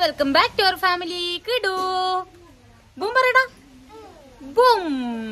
Welcome back to our family കിടു boom പറയടാ boom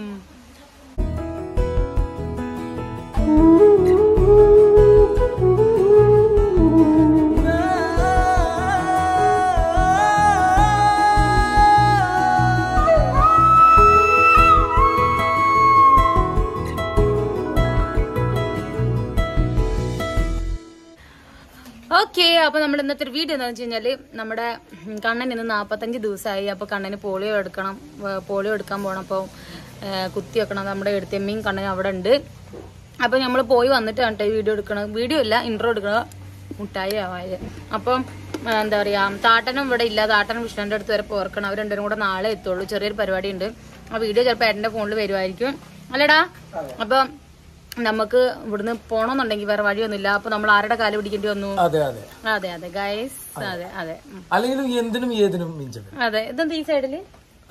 okay അപ്പൊ നമ്മുടെ ഇന്നത്തെ ഒരു വീഡിയോ എന്താണെന്ന് വെച്ച് കഴിഞ്ഞാല് നമ്മുടെ ഉം, കണ്ണൻ ഇന്ന് നാപ്പത്തഞ്ച് ദിവസമായി അപ്പൊ കണ്ണന് പോളിയോ എടുക്കണം വ- പോളിയോ എടുക്കാൻ പോകണം അപ്പൊ കുത്തി വെക്കണം നമ്മുടെ എടുത്തമ്മയും കണ്ണൻ അവിടെ ഉണ്ട് അപ്പൊ നമ്മൾ പോയി വന്നിട്ട് കണ്ടേ വീഡിയോ എടുക്കണം വീഡിയോ ഇല്ല ഇൻട്രോ എടുക്കണം മുട്ടായി ആവായ അപ്പം ആ, എന്താ പറയാ താട്ടനും ഇവിടെ ഇല്ല താട്ടനും വിഷ്ണുവിന്റെ അടുത്ത് വരെ പോർക്കണം അവർ രണ്ടുപേരും കൂടെ നാളെ എത്തുള്ളൂ ചെറിയൊരു പരിപാടി ഉണ്ട് ആ വീഡിയോ ചിലപ്പോൾ ഏട്ടന്റെ ഫോണിൽ വരുമായിരിക്കും അല്ലടാ അപ്പം നമുക്ക് ഇവിടുന്ന് പോണമെന്നുണ്ടെങ്കിൽ വേറെ വഴിയൊന്നുമില്ല അപ്പൊ നമ്മൾ ആരുടെ കാല് പിടിക്കേണ്ടി വന്നു അതെ അതെ അതെ അതെ ഗൈസ് അതെ അതെ ഉം. അല്ലെങ്കിലും എന്തിനും ഏതിനും മിഞ്ചത് അതെ ഇതെന്താ ഈ സൈഡില്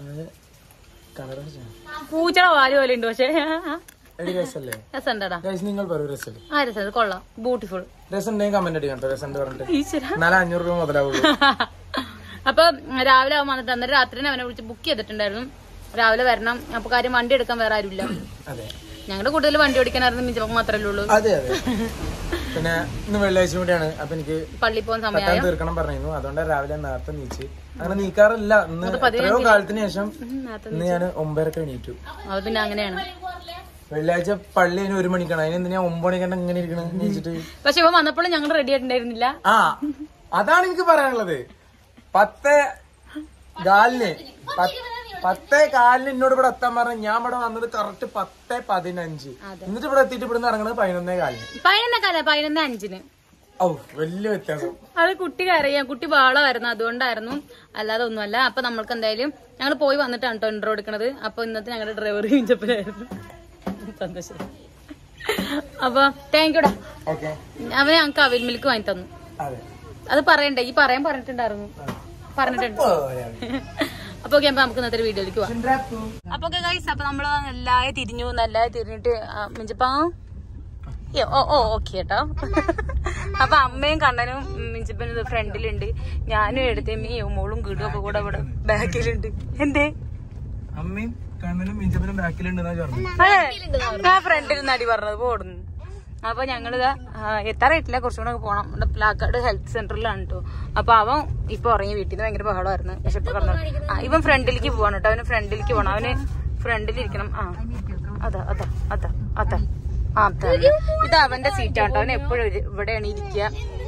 കളർ പൂച്ചയുടെ വാല് പോലെ ഉണ്ട് പക്ഷേ എടി രസല്ലേ രസണ്ടടാ ഗൈസ് നിങ്ങൾ പറയൂ രസല്ലേ ആ രസം ഇത് കൊള്ളാം ബ്യൂട്ടിഫുൾ രസം ഉണ്ടെങ്കിൽ കമന്റ് അടിക്കണം കേട്ടോ രസം പറഞ്ഞിട്ട് ഈശ്വര എന്നാലും അഞ്ഞൂറ് രൂപ മുതലാവുള്ളൂ അപ്പൊ രാവിലെ അവൻ വന്നിട്ട് അന്നേരം രാത്രി അവനെ വിളിച്ച് ബുക്ക് ചെയ്തിട്ടുണ്ടായിരുന്നു രാവിലെ വരണം അപ്പൊ കാര്യം വണ്ടി എടുക്കാൻ വേറെ ആരുമില്ല അതെ ഞങ്ങളുടെ കൂടുതൽ വണ്ടി ഓടിക്കാനായിരുന്നു മിഞ്ചപ്പം മാത്രമല്ലേ ഉള്ളൂ അതെ അതെ പിന്നെ ഇന്ന് വെള്ളിയാഴ്ച കൂടിയാണ് അപ്പൊ എനിക്ക് പള്ളി പോകുന്ന സമയം പെട്ടെന്ന് തീർക്കണം പറഞ്ഞിരുന്നു അതുകൊണ്ട് രാവിലെ നേരത്തെ നീച്ച് അങ്ങനെ നീക്കാറില്ല ഇന്ന് എത്രയോ കാലത്തിന് ശേഷം ഇന്ന് ഞാൻ ഒമ്പതരക്ക് എണീറ്റു അത് പിന്നെ അങ്ങനെയാണ് വെള്ളിയാഴ്ച പള്ളി അതിന് ഒരു മണിക്കാണ് അതിന് എന്തിനാ ഒമ്പത് മണിക്കണ്ട ഇങ്ങനെ ഇരിക്കണം നീച്ചിട്ട് പക്ഷെ ഇവ വന്നപ്പോഴും ഞങ്ങൾ റെഡി ആയിട്ടുണ്ടായിരുന്നില്ല ആ അതാണ് എനിക്ക് പറയാനുള്ളത് പത്ത് കാലിന് പത്ത് പത്തേ കാലിന് എന്നോട് ഇവിടെ എത്താൻ പറഞ്ഞ ഞാൻ ഇവിടെ വന്നത് കറക്റ്റ് പത്ത് പതിനഞ്ച് എന്നിട്ട് ഇവിടെ എത്തിയിട്ട് ഇവിടുന്ന് ഇറങ്ങുന്നത് പതിനൊന്നേ കാലിന് പതിനൊന്നേ കാല പതിനൊന്നേ അഞ്ചിന് ഔ വലിയ വ്യത്യാസം അത് കുട്ടി കരയാം കുട്ടി ബാളമായിരുന്നു അതുകൊണ്ടായിരുന്നു അല്ലാതെ ഒന്നുമല്ല അപ്പൊ നമ്മൾക്ക് എന്തായാലും ഞങ്ങൾ പോയി വന്നിട്ടാണ് കേട്ടോ ഇൻട്രോ എടുക്കണത് അപ്പൊ ഇന്നത്തെ ഞങ്ങളുടെ ഡ്രൈവർ കഴിഞ്ഞപ്പോഴായിരുന്നു സന്തോഷം അപ്പൊ താങ്ക് യുടാ ഓക്കെ അവന് ഞങ്ങൾക്ക് അവിൽ മിൽക്ക് വാങ്ങി തന്നു അതെ അത് പറയണ്ടേ ഈ പറയാൻ പറഞ്ഞിട്ടുണ്ടായിരുന്നു പറഞ്ഞിട്ടുണ്ട് അപ്പൊ ഓക്കെ അപ്പൊ നമുക്ക് ഇന്നത്തെ വീഡിയോയിലേക്ക് പോവാം അപ്പൊ ഗൈസ് അപ്പൊ നമ്മള് എല്ലാവരും തിരിഞ്ഞു നല്ലാതെ തിരിഞ്ഞിട്ട് മിഞ്ചപ്പാ ഏ, ഓ ഓ ഓക്കെ കേട്ടോ അപ്പൊ അമ്മയും കണ്ണനും മിഞ്ചപ്പനും ഫ്രണ്ടിലുണ്ട് ഞാനും എടുത്തേമ്മയും മോളും കീടും ഒക്കെ കൂടെ ഇവിടെ ബാക്കിലുണ്ട് എന്തേ അമ്മയും കണ്ണനും മിഞ്ചപ്പനും ബാക്കിലുണ്ടെന്നാ പറഞ്ഞു അതെ ആ ഫ്രണ്ടിൽ നടി പറഞ്ഞത് പോടുന്നു അപ്പൊ ഞങ്ങളിതാ ആ, എത്താറായിട്ടില്ല കുറച്ചും കൂടെ പോണം ഇവിടെ പ്ലാക്കാട് ഹെൽത്ത് സെന്ററിലാണ് കേട്ടോ അപ്പൊ അവൻ ഇപ്പൊ ഉറങ്ങി വീട്ടിൽ നിന്ന് ഭയങ്കര ബഹളമായിരുന്നു പക്ഷെ ഇപ്പൊ പറഞ്ഞു ആ ഇവൻ ഫ്രണ്ടിലേക്ക് പോവാണ് കേട്ടോ അവന് ഫ്രണ്ടിലേക്ക് പോകണം അവന് ഫ്രണ്ടിലിരിക്കണം ആ അതാ അതാ അതാ അതാ ആ അതാ ഇത് അവന്റെ സീറ്റാണ് കേട്ടോ അവൻ എപ്പോഴും ഇവിടെയാണ് ഇരിക്കുക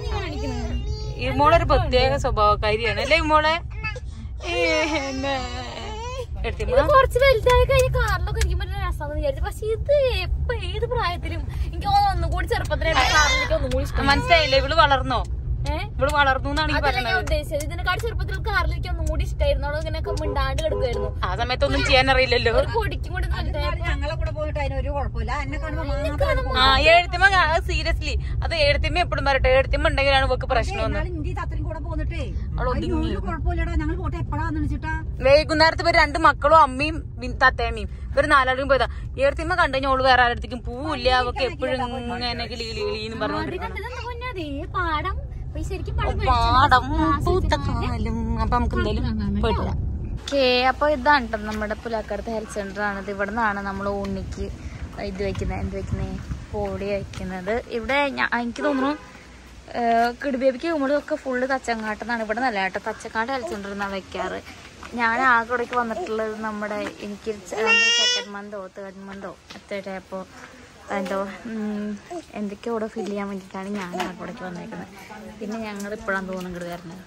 ഈ മോളൊരു പ്രത്യേക സ്വഭാവക്കാരിയാണ് അല്ലേ ഈ മോളെ ഏ, എന്നെ എടുത്തിമ്മ കുറച്ച് വലുതായി കഴിഞ്ഞ കാറിലൊക്കെ ഇരിക്കുമ്പോ ഒരു രസമാണെന്ന് വിചാരിച്ചു പക്ഷെ ഇത് എപ്പോ ഏത് പ്രായത്തിലും എനിക്ക് തോന്നുന്നു ഒന്നും കൂടി ചെറുപ്പത്തിലാണ് കാറിലേക്ക് ഒന്നും കൂടി ഇഷ്ടം മനസ്സിലായില്ലേ ഇവള് വളർന്നോ ഏഹ് ഇവള് വളർന്നു എന്നാണ് ഈ അതല്ല പറഞ്ഞത് ഞാൻ ഉദ്ദേശിച്ചത് ഇതിനെക്കാട് ചെറുപ്പത്തിൽ കാറിലേക്ക് ഒന്നും കൂടി ഇഷ്ടമായിരുന്നു അവള് ഇങ്ങനെ മിണ്ടാണ്ട് കിടക്കുമായിരുന്നു ആ സമയത്തൊന്നും ചെയ്യാൻ അറിയില്ലല്ലോ ഒരു പൊടിക്കും കൂടി വലുതായപ്പോ ഞങ്ങളെ കൂടെ പോയിട്ട് അതിനൊരു കുഴപ്പമില്ല എന്നെ കാണുമ്പോ മാത്രം ആ എഴുത്തിമ്മ സീരിയസ്ലി അത് എഴുത്തിമ്മ എപ്പോഴും പറയട്ടെ എഴുത്തിമ്മ ഉണ്ടെങ്കിലാണ് ഇവക്ക് പ്രശ്നം വന്നത് ഇന്ത്യ അത്രയും കൂടെ പോന്നിട്ടേ അവള് ഒതുങ്ങി ഒരു കുഴപ്പമില്ലടാ ഞങ്ങൾ പോട്ടെ എപ്പോഴാന്ന് വെച്ചിട്ടാ വൈകുന്നേരത്ത് ഇവര് രണ്ട് മക്കളും അമ്മയും ബിൻ- തത്തേമ്മയും ഇവര് നാലാളും പോയതാ എഴുത്തിമ്മ കണ്ടു കഴിഞ്ഞാൽ ഓള് വേറെ ആരുടെ പൂവില്ല അവക്ക് എപ്പോഴും ഇങ്ങനെ കിളി കിളി കിളിന്ന് പറഞ്ഞോണ്ടിരിക്കണം ഇതെന്താ പൊന്നെ അതേ പാടം അപ്പൊ ഈ ശരിക്കും പടം പാടം പൂത്ത കാലം അപ്പൊ നമുക്ക് എന്തായാലും പോയിട്ട് വരാം ഓക്കേ അപ്പൊ ഇതാണ് ട്ടോ നമ്മുടെ പുലാക്കടത്തെ ഹെൽത്ത് സെന്റർ ആണ് ഇത് ഇവിടെ നിന്നാണ് നമ്മൾ ഉണ്ണിക്ക് ഇത് വെക്കുന്നത് എന്ത് വെക്കുന്നത് പോളി വെക്കുന്നത് ഇവിടെ ഞാ- എനിക്ക് തോന്നുന്നു കിടുബേബിക്ക് കുമ്പളൊക്കെ ഫുള്ള് തച്ചങ്ങാട്ടെന്നാണ് ഇവിടെ നല്ല കേട്ടോ തച്ചങ്ങാട് ഹെൽത്ത് സെന്ററിൽ നിന്നാണ് വെക്കാറ് ഞാൻ ആകെ ഇവിടേക്ക് വന്നിട്ടുള്ളത് നമ്മുടെ എനിക്ക് സെക്കൻഡ് മന്തോ തേർഡ് മന്തോ എത്ര അപ്പോൾ എന്തോ ഉം, എന്തൊക്കെയോ ഇവിടെ ഫില്ല് ചെയ്യാൻ വേണ്ടിയിട്ടാണ് ഞാൻ ഇവിടേക്ക് വന്നേക്കുന്നത് പിന്നെ ഞങ്ങൾ ഇപ്പോഴാണ് തോന്നുന്നു ഇങ്ങോട്ട് വരുന്നത്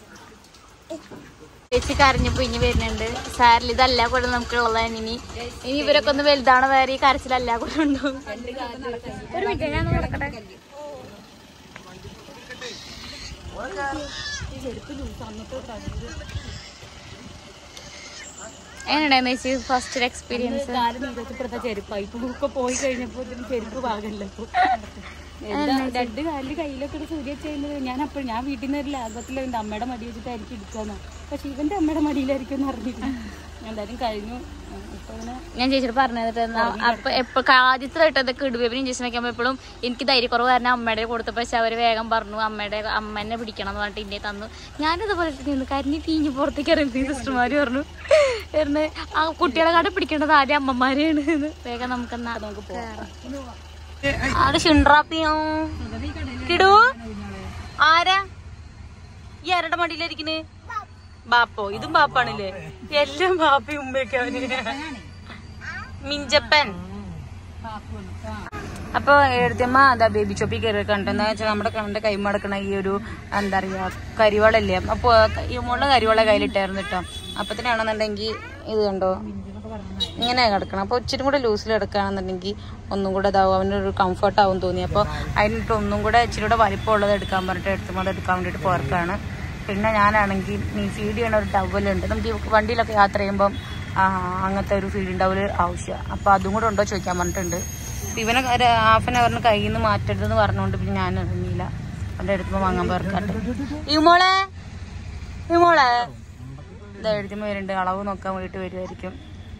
ചേച്ചി കരഞ്ഞപ്പോ ഇനി വരുന്നുണ്ട് സാരിൽ ഇതല്ല കൂടെ നമുക്കുള്ളതാണ് ഇനി ഇനി ഇവരൊക്കെ ഒന്ന് വലുതാണ് വേറെ ഈ കരച്ചിലല്ല കൂടെ ഉണ്ടോ ഒരു മിനിറ്റ് ഞാൻ ഒന്ന് നോക്കട്ടെ എങ്ങനെയുണ്ടായിരുന്നു ചേച്ചി ഫസ്റ്റ് എക്സ്പീരിയൻസ് ചെരുപ്പായി ഇപ്പൊ പോയി കഴിഞ്ഞപ്പോ ഇതിന് ചെരുപ്പ് പാകല്ല രണ്ട് കാലില് കയ്യിലൊക്കെ ഒരു സൂര്യ ചെയ്യുന്നത് ഞാൻ അപ്പോഴും ഞാൻ വീട്ടിൽ നിന്ന് ഒരു ലാഭത്തിൽ എന്റെ അമ്മയുടെ മടി വെച്ചിട്ടായിരിക്കും എടുക്കാന്ന് പക്ഷെ ഇവന്റെ അമ്മയുടെ മടിയിലായിരിക്കും എന്ന് അറിഞ്ഞില്ല എന്തായാലും കഴിഞ്ഞു ഉം, ഇപ്പൊ ഇങ്ങനെ ഞാൻ ചേച്ചിയോട് പറഞ്ഞിട്ട് അപ്പൊ എപ്പോ ആദ്യത്തെ ഇതൊക്കെ ഇടുവേപ്പിന് ഇഞ്ചക്ഷൻ വെക്കാൻ എപ്പോഴും എനിക്ക് ധൈര്യക്കുറവ് കാരണം അമ്മയുടെ കൊടുത്തപ്പോ പക്ഷെ അവര് വേഗം പറഞ്ഞു അമ്മയുടെ അമ്മേനെ പിടിക്കണം എന്ന് പറഞ്ഞിട്ട് ഇന്നെ തന്നു ഞാനിതുപോലെ നിന്ന് കരിഞ്ഞ് തീഞ്ഞ് പുറത്തേക്ക് ഇറങ്ങി സിസ്റ്റർമാര് പറഞ്ഞു എന്ന് ആ കുട്ടികളെ കാട്ട് പിടിക്കേണ്ടത് ആദ്യം അമ്മമാരെയാണ് എന്ന് വേഗം നമുക്ക് നമുക്ക് പോകാം ആടെ ഷിൻട്രാപ്പിയോ കിടു ആരാ ഈ ആരുടെ മടിയിലിരിക്കണ് ബാപ്പോ ഇതും ബാപ്പാണല്ലേ എല്ലാം ബാപ്പയും ഉമ്മയൊക്കെ അവന് മിഞ്ചപ്പൻ അപ്പൊ എഴുതിയമ്മ അതാ ബേബി ചോപ്പി കയറി കണ്ടെന്ന് വെച്ചാൽ നമ്മുടെ കണ്ണിന്റെ കൈമടക്കണ ഈ ഒരു എന്താ പറയാ കരിവളല്ലേ അപ്പൊ ഈ മുള്ള കരിവള കയ്യിലിട്ടായിരുന്നു കേട്ടോ അപ്പത്തിനാണെന്നുണ്ടെങ്കിൽ ഇത് കണ്ടോ ഇങ്ങനെ കിടക്കണം അപ്പോൾ ഇച്ചിരി കൂടെ ലൂസിൽ കിടക്കുകയാണെന്നുണ്ടെങ്കിൽ ഒന്നും കൂടെ ഇതാവും അവനൊരു കംഫർട്ട് ആവും തോന്നി അപ്പോൾ അതിനിട്ട് ഒന്നും കൂടെ ഇച്ചിരി കൂടെ വലിപ്പമുള്ളത് എടുക്കാൻ പറഞ്ഞിട്ട് എടുത്തുമ്പോൾ അത് എടുക്കാൻ വേണ്ടിയിട്ട് പോർക്കാണ് പിന്നെ ഞാനാണെങ്കിൽ ഈ ഫീഡ് ചെയ്യണ ഒരു ടവലുണ്ട് നമുക്ക് ഈ വണ്ടിയിലൊക്കെ യാത്ര ചെയ്യുമ്പം ആ, അങ്ങനത്തെ ഒരു ഫീഡിങ് ടവല് ആവശ്യമാണ് അപ്പോൾ അതും കൂടെ ഉണ്ടോ ചോദിക്കാൻ പറഞ്ഞിട്ടുണ്ട് അപ്പൊ ഇവനെ ഒരു ഹാഫ് ആൻ അവറിന് കയ്യിൽ നിന്ന് മാറ്റരുതെന്ന് പറഞ്ഞുകൊണ്ട് പിന്നെ ഞാൻ ഇറങ്ങിയില്ല അവൻ്റെ അടുത്തുമ്പോൾ വാങ്ങാൻ പോർക്കാട്ടെ ഈ മോളെ ഈ മോളെ ഇതാ എഴുതുമ്പോൾ വരുന്നുണ്ട് അളവ് നോക്കാൻ വേണ്ടിയിട്ട് വരുമായിരിക്കും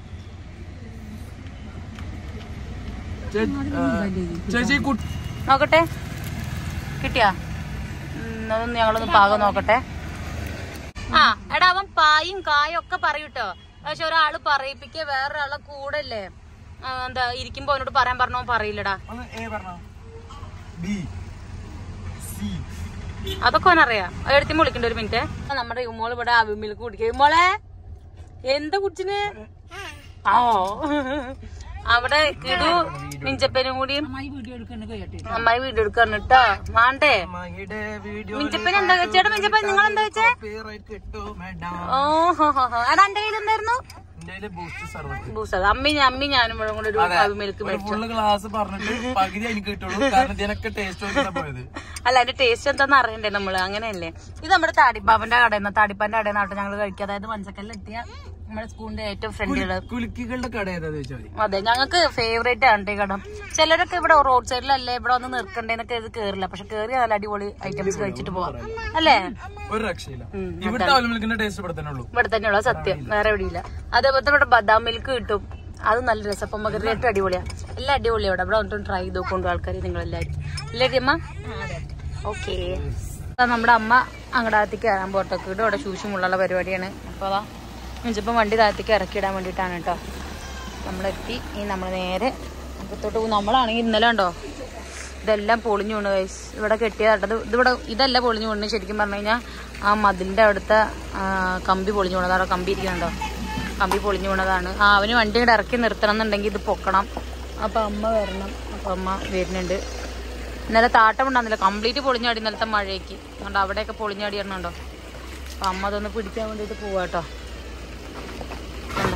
ചേച്ചി കുട്ടി നോക്കട്ടെ കിട്ടിയാ ഉം, അതൊന്ന് ഞങ്ങളൊന്ന് പാകം നോക്കട്ടെ ആ എടാ അവൻ പായും കായും ഒക്കെ പറയൂട്ടോ പക്ഷെ ഒരാള് പറയിപ്പിക്കുക വേറൊരാളെ കൂടെ അല്ലേ ആ, എന്താ ഇരിക്കുമ്പോ അവനോട് പറയാൻ പറഞ്ഞോ പറയില്ലടാ ഒന്ന് എ പറഞ്ഞോ ബി സി അതൊക്കെ അവനറിയാം എടുത്തി വിളിക്കണ്ട ഒരു മിനിറ്റ് നമ്മുടെ ഉമ്മോള് ഇവിടെ അവിമിൽക്ക് കുടിക്കുക ഉമ്മോളെ എന്താ കുടിച്ചിന് ആ അവിടെ കിടു മിഞ്ചപ്പനും കൂടി അമ്മായി വീഡിയോ എടുക്കാണ് കേട്ടോ മാണ്ടേ അമ്മയുടെ വീഡിയോ മിഞ്ചപ്പൻ എന്താ ചേട്ടാ മിഞ്ചപ്പൻ നിങ്ങൾ എന്താ വെച്ചേ കിട്ടോ മാഡം ഓ ഹോ ഹോ ഹോ അതാ എന്റെ കയ്യിൽ എന്തായിരുന്നു എന്റെ ബൂസ്റ്റ് സർവത്ത് ബൂസ് അത് അമ്മി അമ്മി ഞാനും ഇവിടെ കൂടെ ഒരു അവിമിൽക്ക് മേടിച്ചു ഫുള്ള് ക്ലാസ് പറഞ്ഞിട്ട് പകുതി എനിക്ക് കിട്ടുള്ളൂ കാരണം ഇതിനൊക്കെ ടേസ്റ്റ് നോക്കിട്ടാ പോയത് അല്ല അതിന്റെ ടേസ്റ്റ് എന്താന്ന് അറിയണ്ടേ നമ്മള് അങ്ങനെയല്ലേ ഇത് നമ്മുടെ താടിപ്പാപ്പന്റെ കടയിൽ നിന്ന് താടിപ്പാന്റെ കടയിൽ നിന്നാട്ടോ ഞങ്ങൾ കഴിക്കുക അതായത് മഞ്ചക്കല്ലിലെത്തിയ നമ്മുടെ സ്കൂളിന്റെ ഏറ്റവും ഫ്രണ്ടിലുള്ള കുലുക്കികളുടെ കട ഏതാ ചോദിച്ചാൽ മതി അതെ ഞങ്ങൾക്ക് ഫേവറേറ്റ് ആണ് ഈ കട ചിലരൊക്കെ ഇവിടെ റോഡ് സൈഡിലല്ലേ ഇവിടെ ഒന്ന് നിർക്കണ്ടേന്നൊക്കെ ഇത് കേറില്ല പക്ഷെ കേറി നല്ല അടിപൊളി ഐറ്റംസ് കഴിച്ചിട്ട് പോവാം അല്ലേ ഒരു രക്ഷയില്ല ഇവിടുത്തെ അവൽ മിൽക്കിന്റെ ടേസ്റ്റ് ഇവിടെ തന്നെ ഉള്ളൂ ഇവിടെ തന്നെയുള്ള സത്യം വേറെ എവിടെയില്ല അതേപോലെ ഇവിടെ ബദാം മിൽക്ക് കിട്ടും അത് നല്ല രസം അപ്പം മകര ഏറ്റവും അടിപൊളിയാണ് എല്ലാം അടിപൊളിയാണ് ഇവിടെ ഇവിടെ വന്നിട്ടും ട്രൈ ചെയ്ത് നോക്കൊണ്ടു ആൾക്കാർ നിങ്ങളെല്ലാവരും ഇല്ലേ അമ്മ ഓക്കെ നമ്മുടെ അമ്മ അങ്ങടാത്തേക്ക് കയറാൻ പോട്ടൊക്കെ ഇടും ഇവിടെ ശൂശുമുള്ള പരിപാടിയാണ് അപ്പോൾ അതാ മിഞ്ചപ്പം വണ്ടി താഴത്തേക്ക് ഇറക്കിയിടാൻ വേണ്ടിയിട്ടാണ് കേട്ടോ നമ്മളെത്തി ഈ നമ്മൾ നേരെ അപ്പത്തോട്ട് പോകും നമ്മളാണെങ്കിൽ ഇന്നലെ ഉണ്ടോ ഇതെല്ലാം പൊളിഞ്ഞു വീണ് guys. ഇവിടെ കെട്ടിയതാട്ടത് ഇതിവിടെ ഇതല്ല പൊളിഞ്ഞു വീണ് ശരിക്കും പറഞ്ഞു കഴിഞ്ഞാൽ ആ മതിലിന്റെ അവിടുത്തെ ആ, കമ്പി പൊളിഞ്ഞു വീണത് അവിടെ കമ്പി ഇരിക്കുന്നുണ്ടോ കമ്പി പൊളിഞ്ഞു വീണതാണ് ആ അവന് വണ്ടി ഇവിടെ ഇറക്കി നിർത്തണം എന്നുണ്ടെങ്കിൽ ഇത് പൊക്കണം അപ്പൊ അമ്മ വരണം അപ്പൊ അമ്മ വരുന്നുണ്ട് ഇന്നലെ താട്ടം ഉണ്ടാകുന്നില്ല കംപ്ലീറ്റ് പൊളിഞ്ഞാടി ഇന്നലത്തെ മഴയ്ക്ക് അതുകൊണ്ട് അവിടെയൊക്കെ പൊളിഞ്ഞാടി ഇറങ്ങുന്നുണ്ടോ അപ്പൊ അമ്മ അതൊന്ന് പിടിക്കാൻ വേണ്ടിയിട്ട് പോവാട്ടോ കണ്ടോ?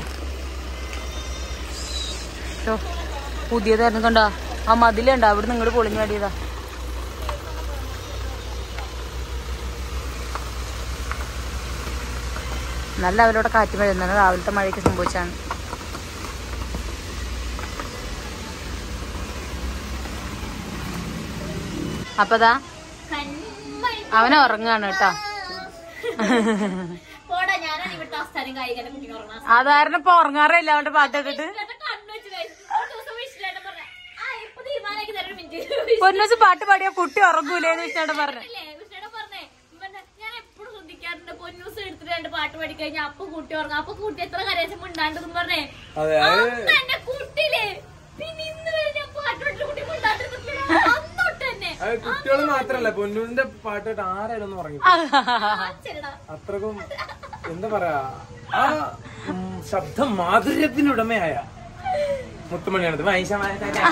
ഷോ, പുതിയതായിരുന്നു കണ്ടോ ആ മതിലുണ്ടോ അവിടെ നിങ്ങൾ പൊളിഞ്ഞാടിയതാ നല്ല അവരോടെ കാറ്റ് മഴ ഇന്നലെ രാവിലത്തെ മഴയ്ക്ക് സംഭവിച്ചാണ് അപ്പതാ അവനെ ഉറങ്ങാണ് കേട്ടോ പോടാ ഞാനാണ് ഇവിടുത്തെ അവസ്ഥാനം കായികനെ കുട്ടി ഉറങ്ങാൻ അതാരണം ഇപ്പൊ ഉറങ്ങാറില്ല അവന്റെ പാട്ട് കേട്ടിട്ട് കണ്ണു വെച്ച് guys. ഒരു ദിവസം വിഷ്ണുവേട്ടൻ പറഞ്ഞ ആ ഇപ്പൊ തീരുമാനമാക്കി തരാം ഒരു മിനിറ്റ് പൊന്നൂസ് പാട്ട് പാടിയ കുട്ടി ഉറങ്ങൂലേന്ന് വിഷ്ണുടെ പറഞ്ഞു അല്ലേ വിഷ്ണുവേട്ടൻ പറഞ്ഞേ ഇവന്റെ ഞാൻ എപ്പോഴും ശ്രദ്ധിക്കാറുണ്ട് പൊന്നൂസ് എടുത്തിട്ട് രണ്ട് പാട്ട് പാടി കഴിഞ്ഞാൽ അപ്പൊ കുട്ടി ഉറങ്ങാം അപ്പൊ കുട്ടി എത്ര കരയാച്ച മിണ്ടാണ്ടെന്ന് പറഞ്ഞേ അതെ അന്ന് എന്റെ കുട്ടിയില്ലേ പിന്നെ ഇന്ന് വരെ ഞാൻ പാട്ട് പാടിട്ട് കുട്ടി മിണ്ടാണ്ടിരുന്നിട്ടില്ല അന്നൊട്ട് തന്നെ അത് കുട്ടികൾ മാത്രല്ല പൊന്നൂസിന്റെ പാട്ടിട്ട് ആരായാലും ഒന്ന് പറഞ്ഞു ചെല്ലടാ അത്രക്കും എന്താ പറയാ ആ ഉം, ശബ്ദം മാധുര്യത്തിനുടമയായ മുത്തുമണിയാണത് വൈശമായ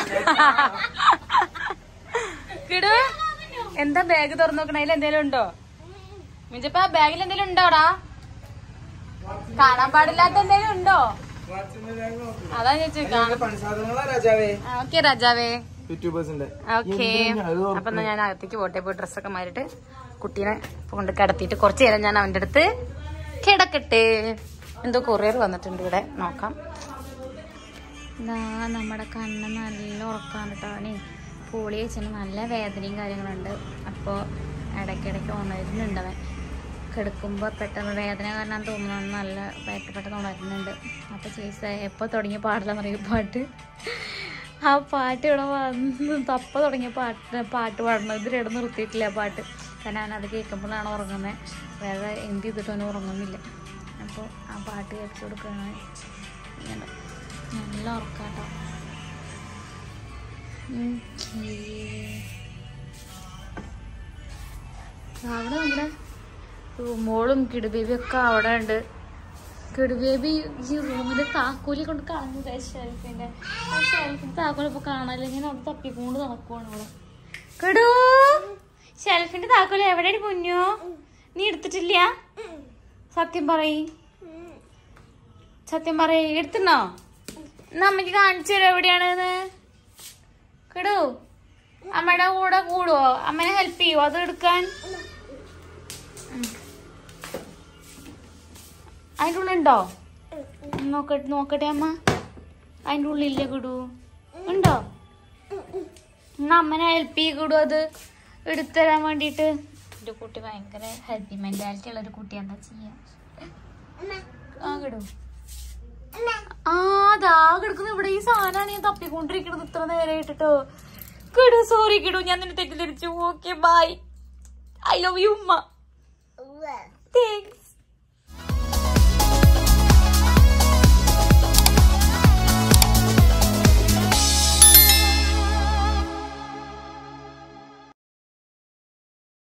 കിടു എന്താ ബാഗ് തുറന്നു നോക്കണ അതിൽ എന്തെങ്കിലും ഉണ്ടോ മിഞ്ചപ്പ ബാഗിൽ എന്തെങ്കിലും ഉണ്ടോടാ കാണാൻ പാടില്ലാത്ത എന്തെങ്കിലും ഉണ്ടോ അതാ ഞാൻ ചോദിക്കാം പണിസാധനങ്ങളാ രാജാവേ ഓക്കെ രാജാവേ യൂട്യൂബേഴ്സിന്റെ ഓക്കെ അപ്പൊ എന്നാ ഞാൻ അകത്തേക്ക് പോട്ടെ പോയി ഡ്രസ്സൊക്കെ മാറിയിട്ട് കുട്ടീനെ കൊണ്ട് കിടത്തിയിട്ട് കുറച്ച് നേരം ഞാൻ അവന്റെ അടുത്ത് കിടക്കട്ടെ എന്തോ കൊറിയർ വന്നിട്ടുണ്ട് ഇവിടെ നോക്കാം ഇതാ നമ്മുടെ കണ്ണ് നല്ല ഉറക്കാണ് കേട്ടോ അവനെ പോളി വെച്ചിട്ട് നല്ല വേദനയും കാര്യങ്ങളുണ്ട് അപ്പോൾ ഇടയ്ക്കിടയ്ക്ക് ഉണരുന്നുണ്ട് അവൻ കിടക്കുമ്പോൾ പെട്ടെന്ന് വേദന കാരണം തോന്നുന്നു നല്ല പെട്ടെന്ന് പെട്ടെന്ന് ഉണരുന്നുണ്ട് അപ്പോൾ ചേച്ചി എപ്പോൾ തുടങ്ങിയ പാടില്ലെന്ന് പറയും പാട്ട് ആ പാട്ട് ഇവിടെ വന്ന് തപ്പ തുടങ്ങിയ പാട്ട് പാട്ട് പാടണം ഇത് ഇട നിർത്തിയിട്ടില്ല ആ പാട്ട് കാരണം അവൻ അത് കേൾക്കുമ്പോഴാണ് ഉറങ്ങുന്നത് വേറെ എന്ത് ചെയ്തിട്ടും അവന് ഉറങ്ങുന്നില്ല അപ്പോൾ ആ പാട്ട് കേൾച്ചു കൊടുക്കുകയാണ് ഇങ്ങനെ നല്ല ഉറക്കാട്ടോ അവിടെ നമ്മുടെ മോളും കിടുബേബിയും ഒക്കെ അവിടെ ഉണ്ട് കിടുബേബി ഈ റൂമിന്റെ താക്കോലി കൊണ്ട് കളഞ്ഞത് ഷെൽഫിന്റെ ആ ഷെൽഫിന്റെ താക്കോൽ ഇപ്പൊ കാണാനില്ല ഞാൻ അത് തപ്പിക്കൊണ്ട് നടക്കുവാണ് ഇവിടെ കിടു ഷെൽഫിന്റെ താക്കോൽ എവിടെയാണ് കുഞ്ഞു നീ എടുത്തിട്ടില്ല സത്യം പറയ് സത്യം പറയ് എടുത്തിണോ എന്നാ അമ്മയ്ക്ക് കാണിച്ചു തരാം എവിടെയാണെന്ന് കിടു അമ്മയുടെ കൂടെ കൂടുവോ അമ്മനെ ഹെൽപ്പ് ചെയ്യുവോ അത് എടുക്കാൻ ഉം. അതിൻ്റെ ഉള്ളുണ്ടോ നോക്കട്ടെ നോക്കട്ടെ അമ്മ അതിൻ്റെ ഉള്ളില്ല കിടു ഉണ്ടോ എന്നാ അമ്മനെ ഹെൽപ്പ് ചെയ്യൂടൂ അത് എടുത്തരാൻ വേണ്ടിയിട്ട് എൻ്റെ കുട്ടി ഭയങ്കര ഹെൽപ്പി മെന്റാലിറ്റി ഉള്ള ഒരു കുട്ടി എന്താ ചെയ്യാ ആ കിടു ആ ദാ കിടക്കുന്നു ഇവിടെ ഈ സാധനമാണ് ഞാൻ തപ്പിക്കൊണ്ടിരിക്കണത് ഇത്ര നേരം ഇട്ടിട്ടോ കിടു സോറി കിടു ഞാൻ നിന്നെ തെറ്റിദ്ധരിച്ചു okay bye I love you ഉമ്മ താങ്ക്സ്